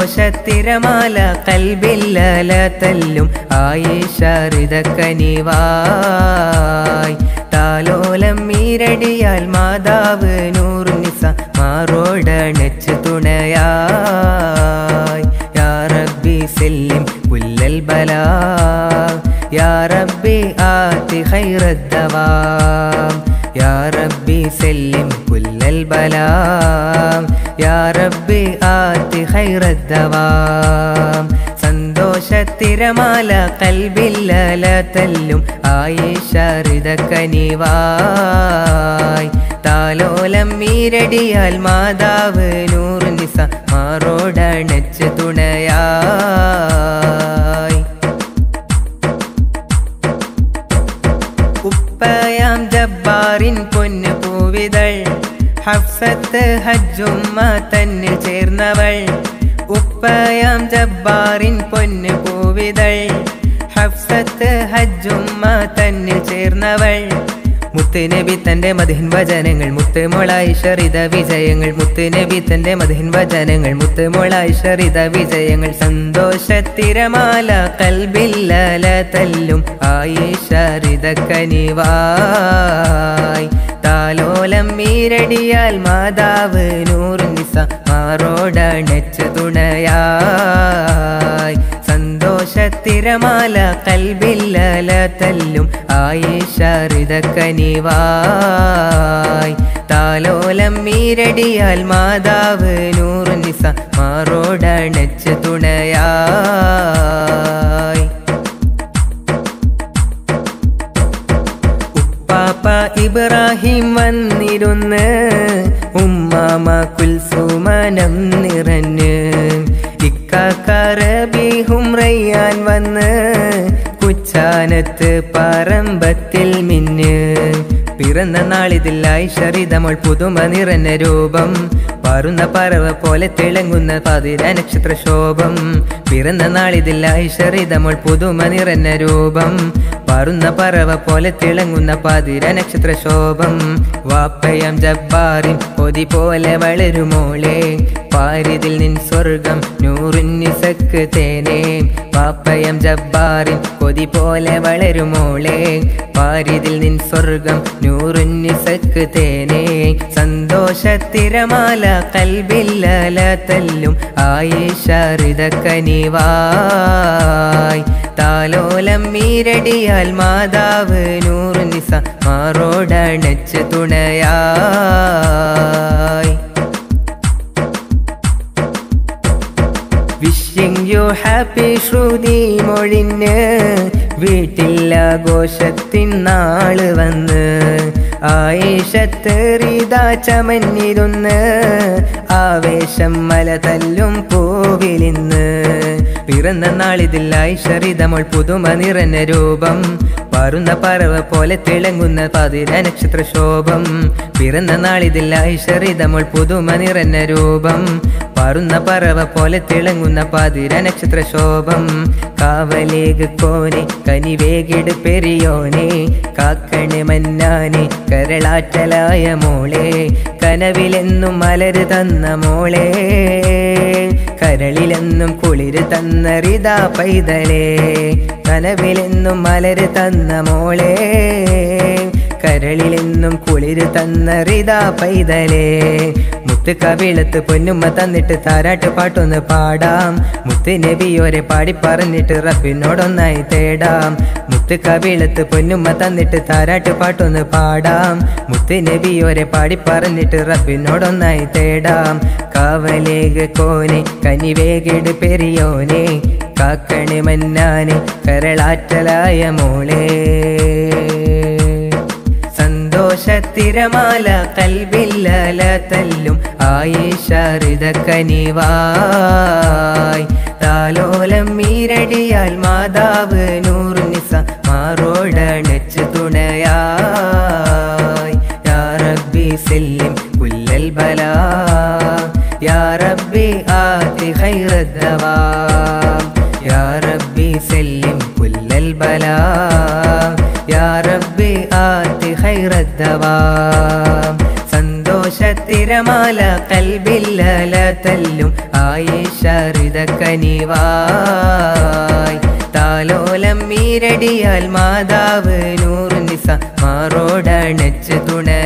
സന്തോഷത്തിരമാല കൽബില്ലല തല്ലും ആയിഷാറിതക്കനിവായ് താലോലം മീരടിയാൽ മാതാവ് നൂറുനിസ മാറോടണച്ച് തുണയായി യാ റബ്ബി സെല്ലിം പുല്ലൽ ബലാ യാ റബ്ബി ആതി ഖൈറദ്ദവാം യാ റബ്ബി സെല്ലിം പുല്ലൽ ബലാ യാ റബ്ബി ആതി ഖൈറദ്ദവാം സന്തോഷത്തിരമാല കൽബില്ലല തല്ലും ആയിഷാറിതക്കനിവായ് താലോലം മീരടിയാൽ മാതാവ് നൂറുനിസ മാറോടണച്ച് തുണയായി ഉപ്പയാം ജബ്ബാറിൻ പൊന്നു പൂവിതൾ ഹഫ്സത്ത് ഹജ്ജുമ്മ തന്നിൽ ചേർന്നവൾ ഉപ്പയാം ജബ്ബാറിൻ പൊന്നു പൂവിതൾ ഹഫ്സത്ത് ഹജ്ജുമ്മ തന്നിൽ ചേർന്നവൾ മുത്തുനബി തന്റെ മതിഹിൻ വചനങ്ങൾ മുത്തുമോളായി ഷറിത വിജയങ്ങൾ മുത്തുനബി തന്റെ മതിഹിൻ വചനങ്ങൾ മുത്തുമോളായി ഷറിത വിജയങ്ങൾ സന്തോഷത്തിരമാല കൽബില്ലല തല്ലും ആയി ഷറിത കനിവായ് താലോലം മീരടിയാൽ മാതാവ് നൂറുനിസ മാറോടണച്ച് തുണയായി സന്തോഷത്തിരമാല കൽബില്ലല തല്ലും ആയിഷാറിതക്കനിവായ് താലോലം മീരടിയാൽ മാതാവ് നൂറുനിസ മാറോടണച്ച് തുണയായി ഉപ്പാപ്പ ഇബ്രാഹിം വന്നിരുന്ന് ഉമ്മാമ കുൽസുമനം നിറഞ്ഞ് ഇക്കാക്കറബിഹും റയ്യാൻ വന്ന് കുച്ചാനത്ത് പറമ്പത്തിൽ മിന്ന് പിറന്ന നാളിതിൽ ഐശ്വരിതമൾ പുതുമ നിറഞ്ഞ രൂപം പറുന്ന പറവ പോലെ തിളങ്ങുന്ന പതിര നക്ഷത്ര ശോഭം പിറന്ന നാളിതിൽ ഐശ്വരിതമൾ പുതുമ നിറഞ്ഞ രൂപം പറുന്ന പറവ പോലെ തിളങ്ങുന്ന പതിര നക്ഷത്ര ശോഭം വാപ്പയം ജബ്ബാറിൻ കൊതി പോലെ വളരുമോളെ പാരിതിൽ നിൻ സ്വർഗം നൂറിനിസക്ക് തേനേ വാപ്പയം ജബ്ബാറിൻ കൊതി പോലെ വളരുമോളെ പാരിതിൽ നിൻ സ്വർഗം നൂറിനിസക്ക് തേനേ സന്തോഷത്തിരമാല കൽബില്ലല തല്ലും ആയിഷാറിതക്കനിവായ് താലോലം മീരടിയാൽ മാതാവ് നൂറുനിസ മാറോടണച്ച് തുണയായി വിഷിംഗ് യു ഹാപ്പി ശ്രുതി മൊഴിഞ്ഞ് വീട്ടിലാഘോഷത്തിൻ നാള് വന്ന് ആയിഷത്തേറിതാ ചമഞ്ഞിരുന്ന് ആവേശം മല തല്ലും പൂവിലിന്ന് പിറന്ന നാളിതിൽ ഐശ്വരിതമൾ പുതുമ നിറഞ്ഞ രൂപം പറുന്ന പറവ പോലെ തിളങ്ങുന്ന പതിര നക്ഷത്ര ശോഭം പിറന്ന നാളിതിൽ ഐശ്വരിതമൾ പുതുമ നിറഞ്ഞ രൂപം പറുന്ന പറവ പോലെ തിളങ്ങുന്ന പതിര നക്ഷത്ര ശോഭം കാവലേഗ് കോനെ കനിവേകിട് പെരിയോനെ കാക്കണെ മന്നാനെ കരളാറ്റലായ മോളെ കനവിലെന്നും മലര് തന്ന മോളെ കരളിലെന്നും കുളിര് തന്നറിതാ പൈതലേ കനവിലെന്നും മലര് തന്ന മോളെ കരളിലെന്നും കുളിര് തന്നറിതാ പൈതലേ മുത്ത് കവിളത്ത് പൊന്നുമ്മ തന്നിട്ട് താരാട്ട് പാട്ടൊന്ന് പാടാം മുത്ത് നബിയോരെ പാടി പറഞ്ഞിട്ട് റബ്ബിനോടൊന്നായി തേടാം മുത്ത് കവിളത്ത് പൊന്നുമ്മ തന്നിട്ട് താരാട്ട് പാട്ടൊന്ന് പാടാം മുത്ത് നബിയോരെ പാടി പറഞ്ഞിട്ട് റബ്ബിനോടൊന്നായി തേടാം കാവലേക കോനെ കനിവേകിട് പെരിയോനെ കാക്കണെ മന്നാനെ കരളാറ്റലായ മോളെ സന്തോഷത്തിരമാല കൽബില്ലല തല്ലും ആയിഷാറിതക്കനിവായ് താലോലം മീരടിയാൽ മാതാവ് നൂറുനിസ മാറോടണച്ച് തുണയായി യാ റബ്ബി സെല്ലിം കുല്ലൽ ബലാ യാ റബ്ബി ആതി ഖൈറദ്ദവാം യാ റബ്ബി സെല്ലിം കുല്ലൽ ബലാ യാ റബ്ബി ആതി ഖൈറദ്ദവാം സന്തോഷ സന്തോഷത്തിരമാല കൽബില്ലല തല്ലും ആയിഷറിതക്കനിവായ് താലോലം മീരടിയാൽ മാതാവ് നൂറ് നിസ മാറോടണച്ച് തുണ